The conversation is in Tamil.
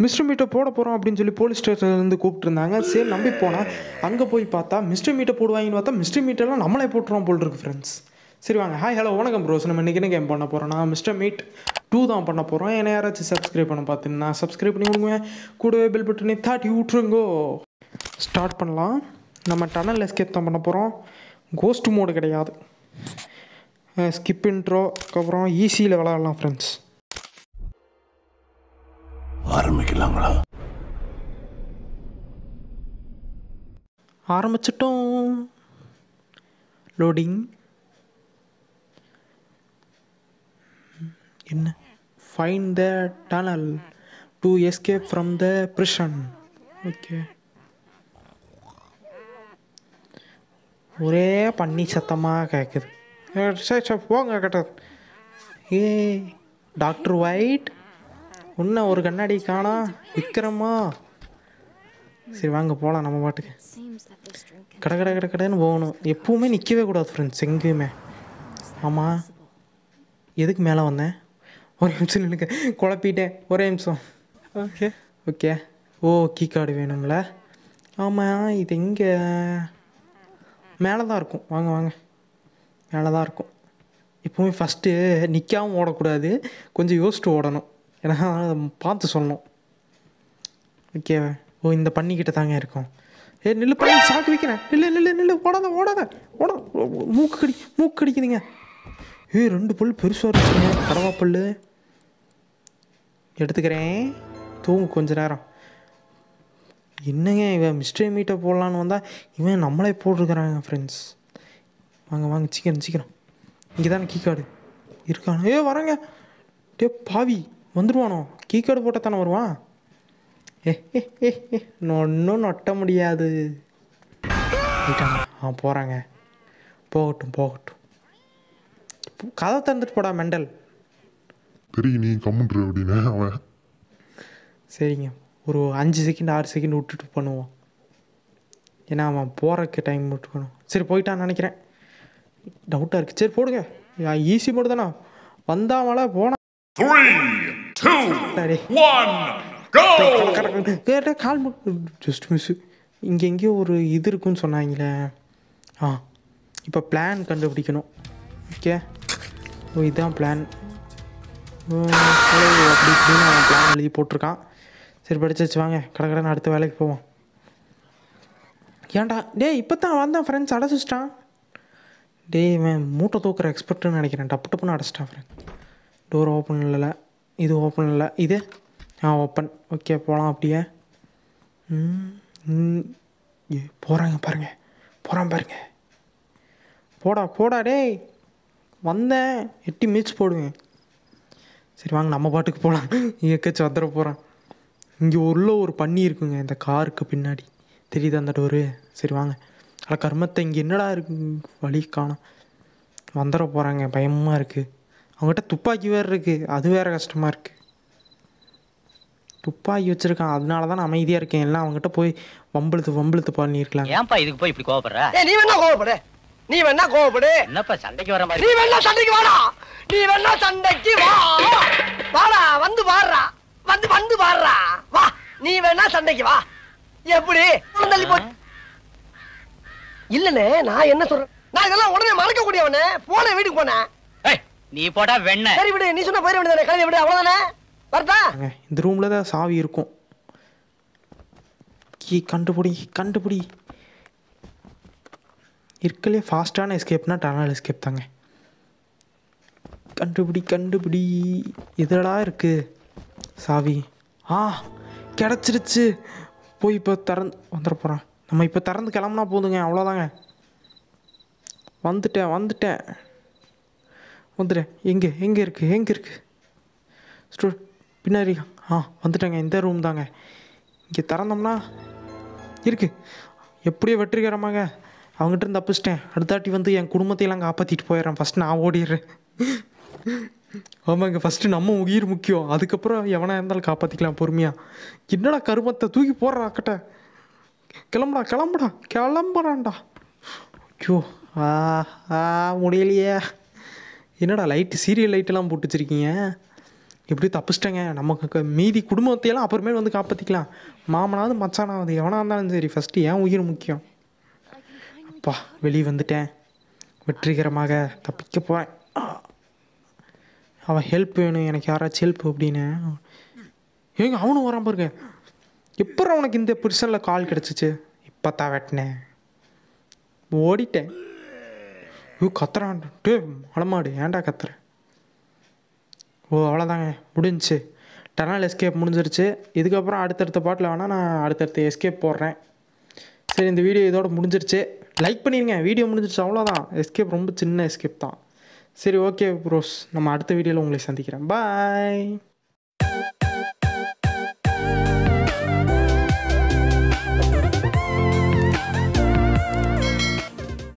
மிஸ்டர் மீட்டை போட போகிறோம் அப்படின்னு சொல்லி போலீஸ் ஸ்டேஷன்லேருந்து கூப்பிட்டுருந்தாங்க சரி நம்பி போனால் அங்கே போய் பார்த்தா மிஸ்டர் மீட்டை போடுவாங்கன்னு பார்த்தா மிஸ்டர் மீட்டெல்லாம் நம்மளே போட்டுருவோம் போல் இருக்கு ஃப்ரெண்ட்ஸ் சரி வாங்க ஹாய் ஹலோ வணக்கம் ப்ரோஸ் நம்ம இன்றைக்கி என்ன கேம் பண்ண போகிறோம் நான் மிஸ்டர் மீட் டூ தான் பண்ண போகிறோம் என்ன யாராச்சும் சப்ஸ்கிரைப் பண்ண பார்த்துன்னா சப்ஸ்கிரைப் பண்ணி கொடுங்க கூடவே பில் பட்டனி தாட்டி விட்ருங்கோ ஸ்டார்ட் பண்ணலாம் நம்ம டனல் எஸ்கேப் தான் பண்ண போகிறோம் கோஸ்ட் மோடு கிடையாது ஸ்கிப் இன்ட்ரோ அதுக்கப்புறம் ஈஸியில் விளாட்லாம் ஃப்ரெண்ட்ஸ் ஆரம்பிக்கலாங்களா ஆரம்பிச்சிட்டோம் லோடிங் என்ன fine the tunnel to escape from the prison okay ஒரே பண்ணி சத்தமாக கேட்குது ஏ, சரி சரி போங்க கேட்டது ஏ டாக்டர் ஒயிட் இன்னும் ஒரு கண்ணாடி காணா விக்ரமா சரி வாங்க போகலாம் நம்ம பாட்டுக்கு Seems that this drink can கட கட கட கடன்னு போகணும் எப்பவுமே நிற்கவே கூடாது ஃப்ரெண்ட்ஸ் எங்கேயுமே ஆமாம் எதுக்கு மேலே வந்தேன் ஒரு நிமிஷம் நினைக்க குழப்பிட்டேன் ஒரே நிமிஷம் okay okay oh key card வேணும்ல ஆமாம் இது எங்கே மேலே தான் இருக்கும் வாங்க வாங்க மேலே தான் இருக்கும் எப்பவுமே ஃபஸ்ட்டு நிற்காம ஓடக்கூடாது கொஞ்சம் யோசிச்சுட்டு ஓடணும் ஏன்னா அதை பார்த்து சொல்லணும் ஓகே ஓ இந்த பண்ணிக்கிட்ட தாங்க இருக்கும் ஏ நில்லு பண்ணி சாக்கு வைக்கிறேன் நில்லு நில்லு நில்லு ஓடாத ஓடாத ஓட மூக்கு கடி மூக்கு கடிக்குதுங்க ஏ ரெண்டு பல் பெருசாக இருந்துச்சுங்க கடவா பல் எடுத்துக்கிறேன் தூங்கு கொஞ்ச நேரம் என்னங்க இவன் மிஸ்டர் மீட்டை போடலான்னு வந்தால் இவன் நம்மளே போட்டிருக்கிறாங்க ஃப்ரெண்ட்ஸ் வாங்க வாங்க சீக்கிரம் சீக்கிரம் இங்கே தானே கீ கார்டு இருக்கானோ ஏ வரேங்க டே பாவி வந்துடுவானோ கீ கார்டு போட்டால் தானே வருவான் ஏ ஏ ஏ ஏ ஒன்றும் நொட்ட முடியாது போயிட்டாங்க ஆ போகிறாங்க போகட்டும் போகட்டும் கதை திறந்துட்டு போடா மெண்டல் தெரியும் நீ கம்முன்ற அப்படின்னு அவன் சரிங்க ஒரு அஞ்சு செகண்ட் ஆறு செகண்ட் விட்டுட்டு பண்ணுவோம் ஏன்னா அவன் போகிறக்கு டைம் விட்டுக்கணும் சரி போயிட்டான்னு நினைக்கிறேன் டவுட்டாக இருக்குது சரி போடுங்க ஈஸி மட்டும் தானே வந்தாமல போனா Three, two, சரி one, go! கேட்டால் கால் ஜஸ்ட் மிஸ்ஸு இங்கே எங்கேயோ ஒரு இது இருக்குன்னு சொன்னாங்களே ஆ இப்போ பிளான் கண்டுபிடிக்கணும் ஓகே ஓ இதுதான் பிளான் அப்படி இப்படின்னு அவன் பிளான் எழுதி போட்டிருக்கான் சரி படிச்சு வச்சு வாங்க கடை கடன் அடுத்த வேலைக்கு போவோம் ஏன்டா டேய் இப்போ தான் வந்தேன் ஃப்ரெண்ட்ஸ் அடைச்சிச்சிட்டான் டேய் இவன் மூட்டை தூக்குற எக்ஸ்பர்ட்னு நினைக்கிறேன் டப்பு டப்புன்னு அடைச்சிட்டான் ஃப்ரெண்ட் டோர் ஓப்பன் இல்லை இது ஓப்பன் இல்லை இது ஆ ஓப்பன் ஓகே போகலாம் அப்படியே ம், ம். ஏ போகிறாங்க பாருங்க போகிறான் பாருங்க போடா போடா டேய் வந்தேன் எட்டி மிதிச்சு போடுவேன் சரி வாங்க நம்ம பாட்டுக்கு போகலாம் எக்கச்சு வந்துட போகிறான் இங்கே உள்ள ஒரு பண்ணி இருக்குங்க இந்த காருக்கு பின்னாடி தெரியுது அந்த டோரு சரி வாங்க அட கர்மத்தை இங்கே என்னடா இருக்கு வழி காணோம் வந்துட போகிறாங்க பயமாக இருக்குது அவங்ககிட்ட துப்பாக்கி வேறு இருக்குது அது வேறு கஷ்டமாக இருக்குது துப்பாக்கி வச்சுருக்கான் அதனால தான் நான் அமைதியாக இருக்கேன் எல்லாம் அவங்ககிட்ட போய் வம்பிழுத்து வம்பிழுத்து பண்ணியிருக்கலாம் ஏன்பா இதுக்கு போய் இப்படி கோவப்படுற ஏய் நீ வேணா கோவப்படு நீ வேணா கோவப்படு என்னப்பா சண்டைக்கு வர மாதிரி நீ வேணா சண்டைக்கு வாடா நீ வேணா சண்டைக்கு வா வாடா வந்து பாடுறா வந்து வந்து பாடுறா வா நீ வேணா சண்டைக்கு வா எப்படி உன் தள்ளி போ இல்லனே நான் என்ன சொல்றேன் நான் இதெல்லாம் உடனே மறக்க கூடியவனே போனேன் வீட்டுக்கு போனேன் ஏய், நீ போடா வெண்ண சரி விடு நீ சொன்ன போயிட வேண்டியதானே கழுவி விடு அவ்வளவுதானே வரட்டா பாருங்க, இந்த ரூமில் தான் சாவி இருக்கும் கீ கண்டுபிடி கண்டுபிடி இருக்கலே ஃபாஸ்ட்டான எஸ்கேப்னா டனல் எஸ்கேப் தாங்க கண்டுபிடி கண்டுபிடி எதுடா இருக்கு சாவி ஆ கிடச்சிருச்சு போய் இப்போ திறந்து வந்துட போகிறான் நம்ம இப்போ திறந்து கிளம்புனா போதுங்க அவ்வளோதாங்க வந்துட்டேன் வந்துட்டேன் வந்துட்டேன் எங்கே எங்கே இருக்குது எங்கே இருக்குது ஸ்டூ பின்னாடி ஆ வந்துட்டேங்க இந்த ரூம் தாங்க இங்கே திறந்தோம்னா இருக்கு எப்படியோ வெற்றிகரமாக அவங்ககிட்ட இருந்து தப்பிச்சிட்டேன் அடுத்தாட்டி வந்து என் குடும்பத்தையெல்லாம் காப்பாற்றிட்டு போயிடுறேன் ஃபஸ்ட் நான் ஓடிடுறேன் ஆமாங்க ஃபஸ்ட்டு நம்ம உயிர் முக்கியம் அதுக்கப்புறம் எவனா இருந்தாலும் காப்பாற்றிக்கலாம் பொறுமையாக என்னடா கருமத்தை தூக்கி போடுறா அக்கட்ட கிளம்புடா கிளம்புடா கிளம்புறான்டா ஐயோ ஆ ஆ முடியலையே என்னடா லைட்டு சீரியல் லைட்டெல்லாம் போட்டு வச்சிருக்கீங்க எப்படி தப்பிச்சிட்டேங்க நமக்கு க- மீதி குடும்பத்தையெல்லாம் அப்புறமேல் வந்து காப்பாற்றிக்கலாம் மாமனாவது மச்சானாவது எவனாக இருந்தாலும் சரி ஃபஸ்ட்டு ஏன் உயிர் முக்கியம் அப்பா வெளியே வந்துட்டேன் வெற்றிகரமாக தப்பிக்க போகிறேன் அவன் ஹெல்ப் வேணும் எனக்கு யாராச்சும் ஹெல்ப் அப்படின்னு ஏங்க அவனும் வரான் பாருங்க எப்போ அவனுக்கு இந்த பொசிஷனில் கால் கிடச்சிச்சு இப்போ தான் வெட்டினேன் ஓடிட்டேன் ஐயோ கத்துறான் டே மலமாடு ஏன்டா கத்துற ஓ அவ்வளோதாங்க முடிஞ்சுச்சு டனல் எஸ்கேப் முடிஞ்சிருச்சு இதுக்கப்புறம் அடுத்தடுத்த பாட்டில் வேணால் நான் அடுத்தடுத்த எஸ்கேப் போடுறேன் சரி இந்த வீடியோ இதோட முடிஞ்சிருச்சு லைக் பண்ணிடுங்க வீடியோ முடிஞ்சிருச்சு அவ்வளோதான் எஸ்கேப் ரொம்ப சின்ன எஸ்கேப் தான் சரி ஓகே ப்ரோஸ் நம்ம அடுத்த வீடியோவில் உங்களை சந்திக்கிறேன் பாய்